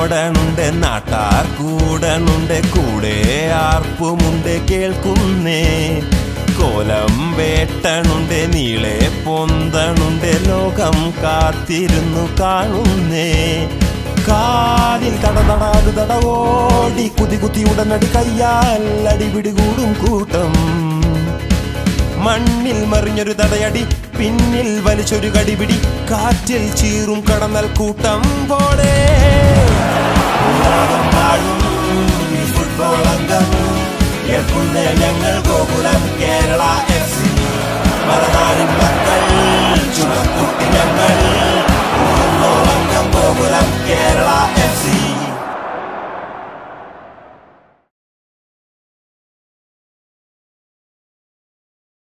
ഓടണുണ്ട് നാട്ടാർ കൂടണുണ്ട് കൂടെ ആർപ്പുമുണ്ട് കേൾക്കുന്നേ കോലം വേട്ടണുണ്ട് നീളെ പൊന്തണുണ്ട് ലോകം കാത്തിരുന്നു കാണുന്നേ കാലിൽ തടതടാത് തടവോടി കുതി കുത്തി ഉടനടി കയ്യാൽ അടിപിടി കൂടും കൂട്ടം മണ്ണിൽ മറിഞ്ഞൊരു തടയടി പിന്നിൽ വലിച്ചൊരു കടിപിടി കാറ്റിൽ ചീറും കടന്നൽ കൂട്ടം പോലെ ഉലകം വാഴും ഈ ഫുട്ബോൾ അംഗം കേൾക്കുന്ന ഞങ്ങൾ ഗോകുലം കേരള എഫ് സി മലനാടിൻ മക്കൾ ചുണക്കുട്ടി ഞങ്ങൾ